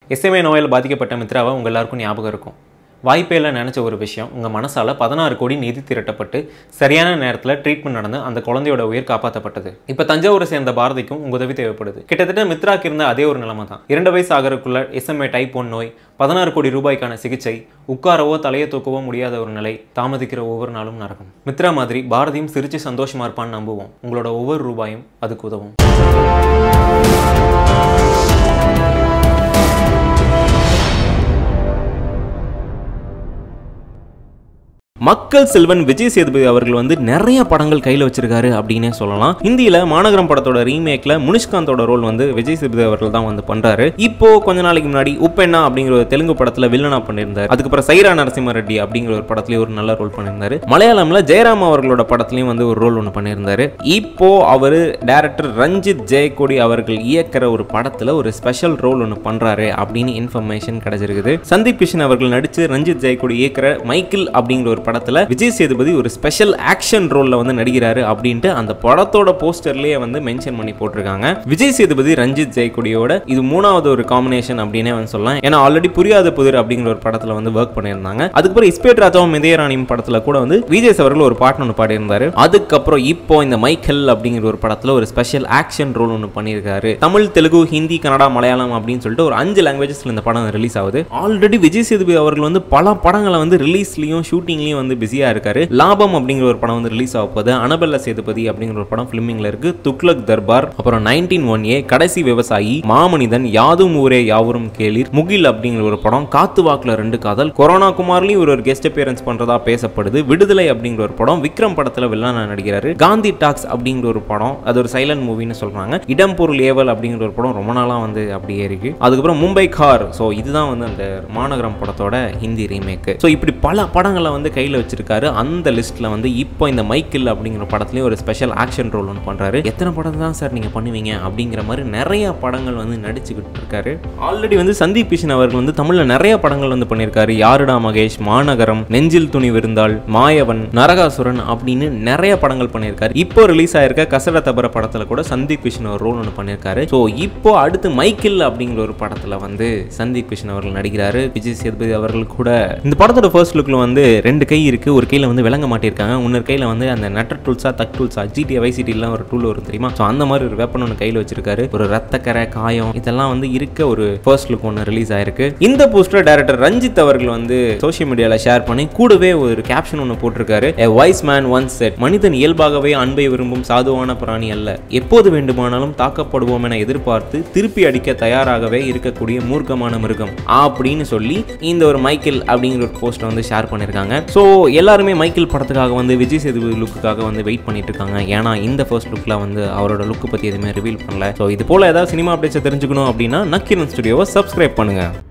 SMA நோயால் பாதிக்கப்பட்ட மித்ராவை உங்கள் எல்லாருக்கும் ஞாபகம் இருக்கும் வாய்ப்பே இல்லை நினச்ச ஒரு விஷயம் உங்கள் மனசால் பதினாறு கோடி நிதி திரட்டப்பட்டு சரியான நேரத்தில் ட்ரீட்மெண்ட் நடந்து அந்த குழந்தையோட உயிர் காப்பாற்றப்பட்டது இப்போ தஞ்சாவூரை சேர்ந்த பாரதிக்கும் உங்கள் உதவி தேவைப்படுது கிட்டத்தட்ட மித்ராக்கு இருந்த அதே ஒரு நிலைமை தான் இரண்டு வயசு ஆகிறதுக்குள்ள எஸ்எம்ஏ டைப் ஒன் நோய் பதினாறு கோடி ரூபாய்க்கான சிகிச்சை உட்காரவோ தலையை தூக்கவோ முடியாத ஒரு நிலை தாமதிக்கிற ஒவ்வொரு நாளும் நடக்கும் மித்ரா மாதிரி பாரதியும் சிரிச்சு சந்தோஷமா இருப்பான்னு நம்புவோம் உங்களோட ஒவ்வொரு ரூபாயும் அதுக்கு உதவும் மக்கள் செல்வன் விஜய் சேதுபதி அவர்கள் வந்து நிறைய படங்கள் கையில் வச்சிருக்காரு அப்படின்னே சொல்லலாம் ஹிந்தியில் மாநகரம் படத்தோட ரீமேக்ல முனிஷ்காந்தோட ரோல் வந்து விஜய் சேதுபதி அவர்கள் தான் வந்து பண்றாரு இப்போ கொஞ்ச நாளைக்கு முன்னாடி உப்பெண்ணா அப்படிங்கிற ஒரு தெலுங்கு படத்துல வில்லனா பண்ணியிருந்தாரு அதுக்கப்புறம் சைரா நரசிம்ம ரெட்டி அப்படிங்கிற ஒரு படத்துலயும் ஒரு நல்ல ரோல் பண்ணியிருந்தாரு மலையாளம்ல ஜெயராம் அவர்களோட படத்துலயும் வந்து ஒரு ரோல் ஒன்று பண்ணியிருந்தாரு இப்போ அவர் டைரக்டர் ரஞ்சித் ஜெயக்கொடி அவர்கள் இயக்கிற ஒரு படத்துல ஒரு ஸ்பெஷல் ரோல் ஒன்று பண்றாரு அப்படின்னு இன்ஃபர்மேஷன் கிடைச்சிருக்குது சந்தீப் கிஷன் அவர்கள் நடிச்சு ரஞ்சித் ஜெயக்கொடி இயக்கிற மைக்கிள் அப்படிங்கிற ஒரு படத்துல விஜய் சேதுபதி ஒரு ஸ்பெஷல் ஆக்ஷன் ரோல்ல வந்து நடிக்கிறாரு அப்படின்ட்டு அந்த படத்தோட போஸ்டர்லயே வந்து மென்ஷன் பண்ணி போட்டிருக்காங்க விஜய் சேதுபதி ரஞ்சித் ஜெயக்கொடியோட இது மூணாவது ஒரு காம்பினேஷன் அப்படின்னே வந்து சொல்லலாம் ஏன்னா ஆல்ரெடி புரியாத புதிர் அப்படிங்கிற ஒரு படத்துல வந்து ஒர்க் பண்ணியிருந்தாங்க அதுக்கப்புறம் இஸ்பேட் ராஜாவும் மிதயராணியும் படத்துல கூட வந்து விஜய் அவர்கள் ஒரு பாட்டு ஒன்று பாடியிருந்தாரு அதுக்கப்புறம் இப்போ இந்த மைக்கேல் அப்படிங்கிற ஒரு படத்துல ஒரு ஸ்பெஷல் ஆக்ஷன் ரோல் ஒன்று பண்ணியிருக்காரு தமிழ் தெலுங்கு ஹிந்தி கன்னடா மலையாளம் அப்படின்னு சொல்லிட்டு ஒரு அஞ்சு லாங்குவேஜஸ்ல இந்த படம் ரிலீஸ் ஆகுது ஆல்ரெடி விஜய் சேதுபதி அவர்கள் வந்து பல படங்களை வந்து ரிலீஸ்லயும் ஷூட்டிங்லயும் வந்து பிஸியா இருக்காரு லாபம் அப்படிங்கிற ஒரு படம் வந்து ரிலீஸ் ஆக போகுது அனபெல்ல சேதுபதி அப்படிங்கிற ஒரு படம் ஃபிலிமிங்ல இருக்கு துக்ளக் தர்பார் அப்புறம் நைன்டீன் ஒன் ஏ கடைசி விவசாயி மாமனிதன் யாதும் ஊரே யாவரும் கேளிர் முகில் அப்படிங்கிற ஒரு படம் காத்து வாக்குல ரெண்டு காதல் கொரோனா குமார்லயும் ஒரு ஒரு கெஸ்ட் அப்பியரன்ஸ் பண்றதா பேசப்படுது விடுதலை அப்படிங்கிற ஒரு படம் விக்ரம் படத்துல வில்லனா நடிக்கிறாரு காந்தி டாக்ஸ் அப்படிங்கிற ஒரு படம் அது ஒரு சைலண்ட் மூவின்னு சொல்றாங்க இடம் பொருள் ஏவல் அப்படிங்கிற ஒரு படம் ரொம்ப நாளா வந்து அப்படியே இருக்கு அதுக்கப்புறம் மும்பை கார் ஸோ இதுதான் வந்து அந்த மாநகரம் படத்தோட ஹிந்தி ரீமேக் ஸோ இப்படி பல படங்களை வந்து கையில் வச்சிருக்காரு அந்த லிஸ்ட்ல வந்து இப்போ இந்த மைக்கிள் அப்படிங்கிற படத்துலயும் ஒரு ஸ்பெஷல் ஆக்ஷன் ரோல் ஒன்று பண்றாரு எத்தனை படம் தான் சார் நீங்க பண்ணுவீங்க அப்படிங்கிற மாதிரி நிறைய படங்கள் வந்து நடிச்சுக்கிட்டு இருக்காரு ஆல்ரெடி வந்து சந்தீப் கிஷன் அவர்கள் வந்து தமிழ்ல நிறைய படங்கள் வந்து பண்ணியிருக்காரு யாருடா மகேஷ் மாநகரம் நெஞ்சில் துணி விருந்தாள் மாயவன் நரகாசுரன் அப்படின்னு நிறைய படங்கள் பண்ணியிருக்காரு இப்போ ரிலீஸ் ஆயிருக்க கசட தபர படத்துல கூட சந்தீப் கிஷன் ஒரு ரோல் ஒன்று பண்ணியிருக்காரு ஸோ இப்போ அடுத்து மைக்கிள் அப்படிங்கிற ஒரு படத்துல வந்து சந்தீப் கிஷன் அவர்கள் நடிக்கிறாரு விஜய் சேதுபதி அவர்கள் கூட இந்த படத்தோட ஃபர்ஸ்ட் லுக்ல வந்து ரெண்டு கை இருக்கு ஒரு கையில வந்து விளங்க மாட்டிருக்காங்க இன்னொரு கையில வந்து அந்த நட்டர் டூல்ஸா தக் டூல்ஸா ஜிடி வைசிட்டிலாம் ஒரு டூல் வரும் தெரியுமா ஸோ அந்த மாதிரி ஒரு வெப்பன் ஒன்று கையில் வச்சிருக்காரு ஒரு ரத்தக்கரை காயம் இதெல்லாம் வந்து இருக்க ஒரு ஃபர்ஸ்ட் லுக் ஒன்று ரிலீஸ் ஆயிருக்கு இந்த போஸ்டர் டைரக்டர் ரஞ்சித் அவர்கள் வந்து சோஷியல் மீடியாவில் ஷேர் பண்ணி கூடவே ஒரு கேப்ஷன் ஒன்று போட்டிருக்காரு a wise man once said மனிதன் இயல்பாகவே அன்பை விரும்பும் சாதுவான பிராணி அல்ல எப்போது வேண்டுமானாலும் தாக்கப்படுவோம் என எதிர்பார்த்து திருப்பி அடிக்க தயாராகவே இருக்கக்கூடிய மூர்க்கமான மிருகம் அப்படின்னு சொல்லி இந்த ஒரு மைக்கேல் அப்படிங்கிற ஒரு போஸ்ட்டை வந்து ஷேர் பண்ணியிருக்காங்க ஸோ எல்லாருமே மைக்கேல் படத்துக்காக வந்து விஜய் சேதுபதி லுக்குக்காக வந்து வெயிட் பண்ணிட்டு இருக்காங்க ஏன்னா இந்த ஃபர்ஸ்ட் லுக்கில் வந்து அவரோட லுக்கு பற்றி எதுவுமே ரிவீல் பண்ணல ஸோ இது போல் ஏதாவது சினிமா அப்டேட்ஸை தெரிஞ்சுக்கணும் அப்படின்னா நக்கீரன் ஸ்டுடியோவை சப்ஸ்கிரைப் பண்ணுங்கள்